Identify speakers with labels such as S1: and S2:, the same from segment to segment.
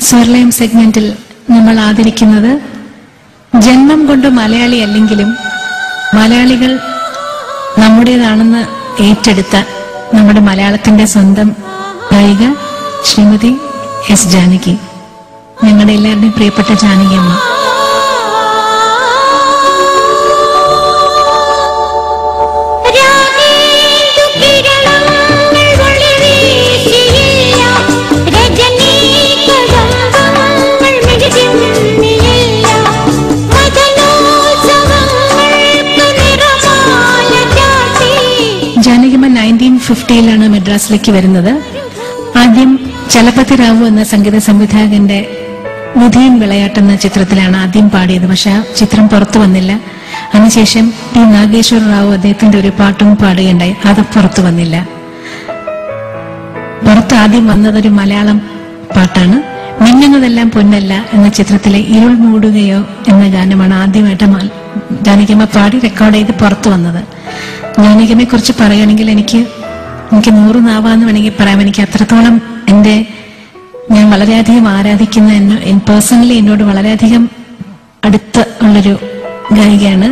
S1: സ്വർലയം സെഗ്മെന്റിൽ നമ്മൾ ആദരിക്കുന്നത് ജന്മം കൊണ്ട് മലയാളി അല്ലെങ്കിലും മലയാളികൾ നമ്മുടേതാണെന്ന് ഏറ്റെടുത്ത നമ്മുടെ മലയാളത്തിന്റെ സ്വന്തം ഗായിക ശ്രീമതി എസ് ജാനകി ഞങ്ങളുടെ എല്ലാവരുടെയും പ്രിയപ്പെട്ട ജാനകി അമ്മ ജാനകിമ നയൻറ്റീൻ ഫിഫ്റ്റിയിലാണ് മദ്രാസിലേക്ക് വരുന്നത് ആദ്യം ചലപതി റാവു എന്ന സംഗീത സംവിധായകന്റെ വിധിയും വിളയാട്ട് എന്ന ചിത്രത്തിലാണ് ആദ്യം പാടിയത് പക്ഷെ ആ ചിത്രം പുറത്തു വന്നില്ല അതിനുശേഷം ടി നാഗേശ്വര റാവു അദ്ദേഹത്തിന്റെ ഒരു പാട്ടും പാടുകയുണ്ടായി അത് പുറത്തു വന്നില്ല പുറത്ത് ആദ്യം വന്നതൊരു മലയാളം പാട്ടാണ് മിന്നുന്നതെല്ലാം പൊന്നല്ല എന്ന ചിത്രത്തിലെ ഇരുൾ മൂടുകയോ എന്ന ഗാനമാണ് ആദ്യമായിട്ട് മ- ജാനകിയമ്മ പാടി റെക്കോർഡ് ചെയ്ത് പുറത്തു വന്നത് ജാനകിയമ്മയെ കുറിച്ച് പറയുകയാണെങ്കിൽ എനിക്ക് എനിക്ക് നൂറ് നാവാന്ന് വേണമെങ്കിൽ പറയാം എനിക്ക് അത്രത്തോളം എന്റെ ഞാൻ വളരെയധികം ആരാധിക്കുന്ന എന്നെ പേഴ്സണലി എന്നോട് വളരെയധികം അടുത്ത് ഉള്ളൊരു ഗായികയാണ്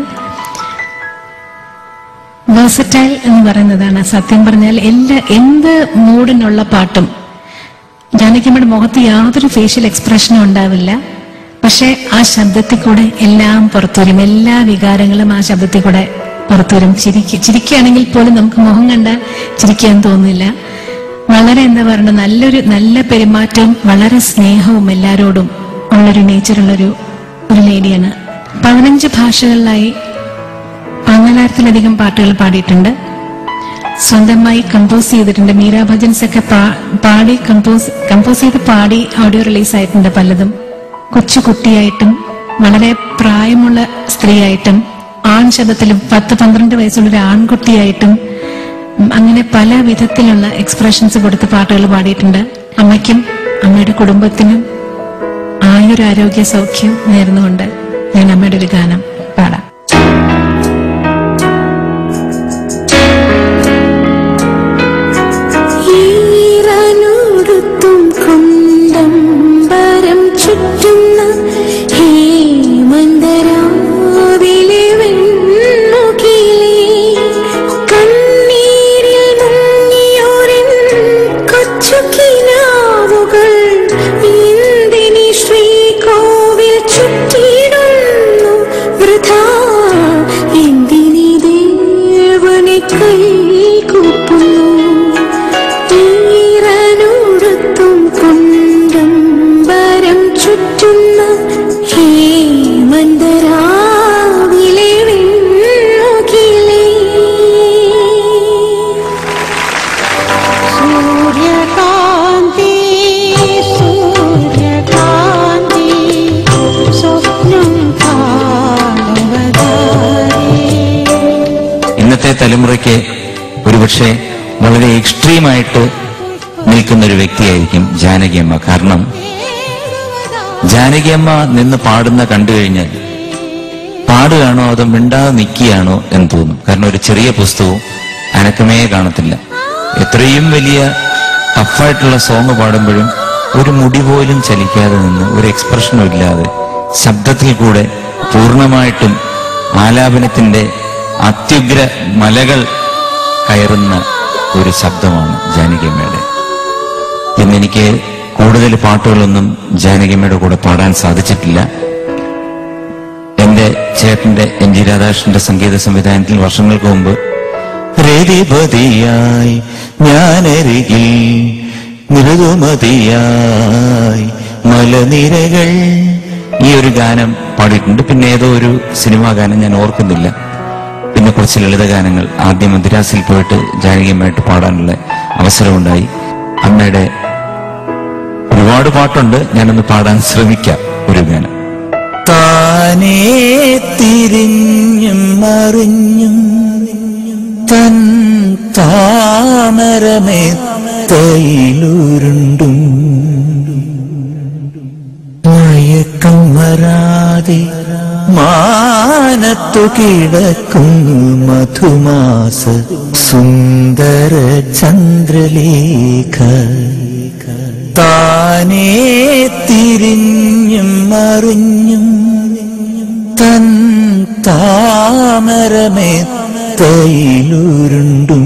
S1: വേഴ്സറ്റൈൽ എന്ന് പറയുന്നതാണ് സത്യം പറഞ്ഞാൽ എല്ലാ എന്ത് മൂഡിനുള്ള പാട്ടും ജാനകിയമ്മയുടെ മുഖത്ത് യാതൊരു ഫേഷ്യൽ എക്സ്പ്രഷനും ഉണ്ടാവില്ല പക്ഷെ ആ ശബ്ദത്തിൽ കൂടെ എല്ലാം പുറത്തു വരും എല്ലാ വികാരങ്ങളും ആ ശബ്ദത്തിൽ കൂടെ പുറത്തു വരും ചിരിക്ക ചിരിക്കുകയാണെങ്കിൽ പോലും നമുക്ക് മുഖം കണ്ടാൽ ചിരിക്കാൻ തോന്നില്ല വളരെ എന്താ പറയുക നല്ലൊരു നല്ല പെരുമാറ്റവും വളരെ സ്നേഹവും എല്ലാരോടും ഉള്ളൊരു നേച്ചറുള്ളൊരു ഒരു ലേഡിയാണ് പതിനഞ്ച് ഭാഷകളിലായി പതിനാലായിരത്തിലധികം പാട്ടുകൾ പാടിയിട്ടുണ്ട് സ്വന്തമായി കമ്പോസ് ചെയ്തിട്ടുണ്ട് മീര ഭജൻസ് ഒക്കെ പാ- പാടി കമ്പോസ് കമ്പോസ് ചെയ്ത് പാടി ഓഡിയോ റിലീസ് ആയിട്ടുണ്ട് പലതും കൊച്ചു കുട്ടിയായിട്ടും വളരെ പ്രായമുള്ള സ്ത്രീയായിട്ടും ആൺ ശബ്ദത്തിലും പത്ത് പന്ത്രണ്ട് വയസ്സുള്ള ഒരു ആൺകുട്ടിയായിട്ടും ഉം, അങ്ങനെ പല വിധത്തിലുള്ള എക്സ്പ്രഷൻസ് കൊടുത്ത് പാട്ടുകൾ പാടിയിട്ടുണ്ട് അമ്മയ്ക്കും അമ്മയുടെ കുടുംബത്തിനും ആയുരാരോഗ്യ സൗഖ്യം നേർന്നുകൊണ്ട് ഞാൻ അമ്മയുടെ ഒരു ഗാനം പാടാം
S2: ഈറനോടുത്തും കൊണ്ടമ്പരം ചുറ്റുന്ന ഹേമന്തരാവിലെ വെണ്ണുകിലേ കണ്ണീരിൽ മുങ്ങിയോരൻ കൊച്ചു കിനാവുകൾ എന്തിനി ശ്രീകോവിൽ ചുറ്റിയിടുന്നു വൃഥാ എന്തിനി ദേവനെ കൈകൂപ്പുന്നു ഈറനോടത്തും കൊണ്ടമ്പരം ചുറ്റുന്ന ഹേമന്തരാവിലെ വെണ്ണുകിലേ സൂര്യകാന്തി സൂര്യകാന്തി സ്വപ്നം കാണുവതാരേ
S3: ഇന്നത്തെ തലമുറയ്ക്ക് ഒരുപക്ഷെ വളരെ എക്സ്ട്രീമായിട്ട് നിൽക്കുന്ന ഒരു വ്യക്തിയായിരിക്കും ജാനകിയമ്മ കാരണം ജാനകിയമ്മ നിന്ന് പാടുന്ന കണ്ടു കഴിഞ്ഞാൽ പാടുകയാണോ അതോ മിണ്ടാതെ നിൽക്കുകയാണോ എന്ന് തോന്നും കാരണം ഒരു ചെറിയ പുസ്തകവും അനക്കമേ കാണത്തില്ല എത്രയും വലിയ ടഫായിട്ടുള്ള സോങ് പാടുമ്പോഴും ഒരു മുടി പോലും ചലിക്കാതെ നിന്ന് ഒരു എക്സ്പ്രഷനും ഇല്ലാതെ ശബ്ദത്തിൽ കൂടെ പൂർണ്ണമായിട്ടും ആലാപനത്തിന്റെ അത്യുഗ്ര മലകൾ കയറുന്ന ഒരു ശബ്ദമാണ് ജാനകിയമ്മയുടെ ഇന്നെനിക്ക് കൂടുതൽ പാട്ടുകളൊന്നും ജാനകിയമ്മയുടെ കൂടെ പാടാൻ സാധിച്ചിട്ടില്ല എന്റെ ചേട്ടന്റെ എൻ ജി രാധാകൃഷ്ണന്റെ സംഗീത സംവിധാനത്തിൽ വർഷങ്ങൾക്ക് മുമ്പ് രതിപതിയായി ഞാനരികിൽ മൃദുമതിയായി മലനിരകൾ ഈ ഒരു ഗാനം പാടിയിട്ടുണ്ട് പിന്നെ ഏതോ ഒരു സിനിമാ ഗാനം ഞാൻ ഓർക്കുന്നില്ല പിന്നെ കുറച്ച് ലളിത ഗാനങ്ങൾ ആദ്യം മദ്രാസിൽ പോയിട്ട് ജാനകിയമ്മയായിട്ട് പാടാനുള്ള അവസരമുണ്ടായി അമ്മയുടെ ഒരുപാട് പാട്ടുണ്ട് ഞാനൊന്ന് പാടാൻ ശ്രമിക്കാം ഒരു ഗാനം താനേ തിരിഞ്ഞും മറിഞ്ഞും തൻ താമരമേത്തയിലുരുണ്ടും മയക്കം വരാതെ മാനത്തു കിടക്കുന്നു മധുമാസ സുന്ദര ചന്ദ്രലേഖ
S4: താനേ തിരിഞ്ഞും മറിഞ്ഞും തൻ താമരമേത്തയിലുരുണ്ടും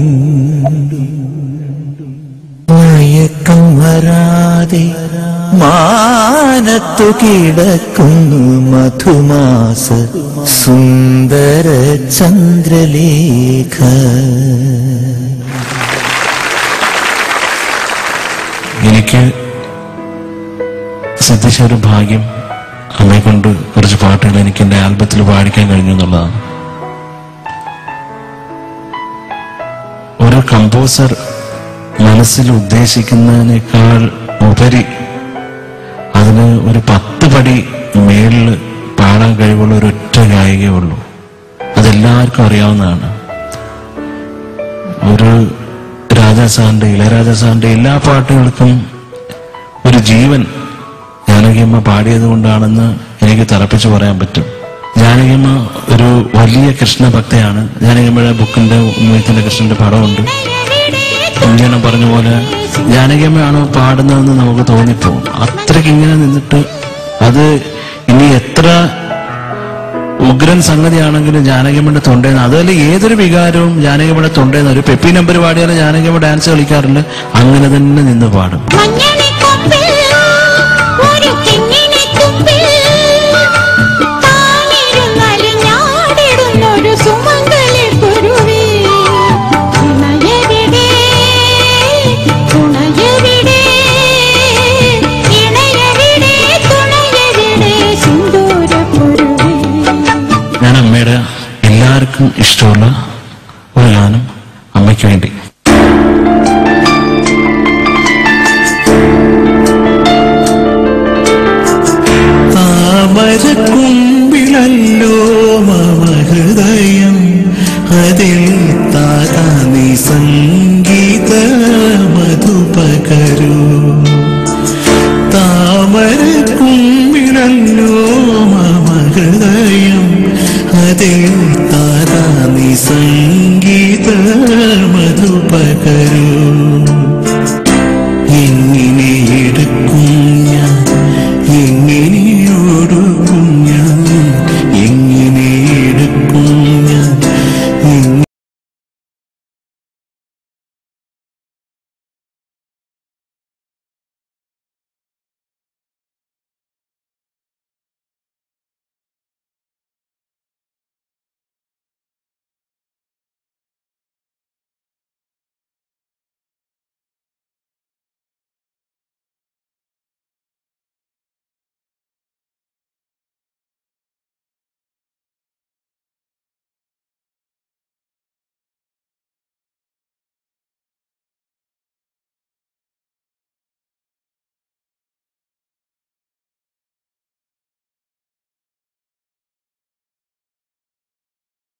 S4: മയക്കം വരാതെ മാനത്തു കിടക്കുന്നു മധുമാസ സുന്ദര ചന്ദ്രലേഖ
S5: എനിക്ക് ശ്രദ്ധിച്ച ഒരു ഭാഗ്യം അമ്മയെ കൊണ്ട് കുറച്ച് പാട്ടുകൾ എനിക്ക് എന്റെ ആൽബത്തിൽ പാടിക്കാൻ കഴിഞ്ഞു എന്നുള്ളതാണ് ഒരു കമ്പോസർ മനസ്സിൽ ഉദ്ദേശിക്കുന്നതിനേക്കാൾ ഉപരി അതിന് ഒരു പത്ത് പടി മേളിൽ പാടാൻ കഴിവുള്ള ഒരു ഒറ്റ ഗായികയേ ഉള്ളൂ അതെല്ലാവർക്കും അറിയാവുന്നതാണ് ഒരു രാജാ സാറിന്റെ ഇളയരാജ സാറിന്റെ എല്ലാ പാട്ടുകൾക്കും ഒരു ജീവൻ ജാനകിയമ്മ പാടിയത് കൊണ്ടാണെന്ന് എനിക്ക് തറപ്പിച്ച് പറയാൻ പറ്റും ജാനകിയമ്മ ഒരു വലിയ കൃഷ്ണഭക്തയാണ് ജാനകിയമ്മയുടെ ബുക്കിന്റെ ഉമ്മയത്തിന്റെ കൃഷ്ണന്റെ പടമുണ്ട് കുഞ്ഞണം പറഞ്ഞ പോലെ ജാനകിയമ്മയാണോ പാടുന്നതെന്ന് നമുക്ക് തോന്നിപ്പോവും അത്രയ്ക്ക് ഇങ്ങനെ നിന്നിട്ട് അത് ഇനി എത്ര ഉഗ്രൻ സംഗതിയാണെങ്കിലും ജാനകിയമ്മയുടെ തൊണ്ടേന്ന് അതുപോലെ ഏതൊരു വികാരവും ജാനകിയമ്മയുടെ തൊണ്ടേന്ന് ഒരു പെപ്പി നമ്പർ പാടിയാലും ജാനകിയമ്മ ഡാൻസ് കളിക്കാറില്ല അങ്ങനെ തന്നെ നിന്ന് പാടും
S2: മഞ്ഞണിക്കൊപ്പിൽ ഒരു കിങ്ങിണിത്തുമ്പിൽ താനിരുന്നലിഞ്ഞാടിടുന്നൊരു സുമംഗലി കുരുവി. ഇണയെവിടെ? തുണയെവിടെ? ഇണയെവിടെ? തുണയെവിടെ? സിന്ദൂരക്കുരുവി.
S5: ഞാൻ അമ്മയുടെ എല്ലാവർക്കും ഇഷ്ടമുള്ള ഒരു ഗാനം അമ്മയ്ക്ക് വേണ്ടി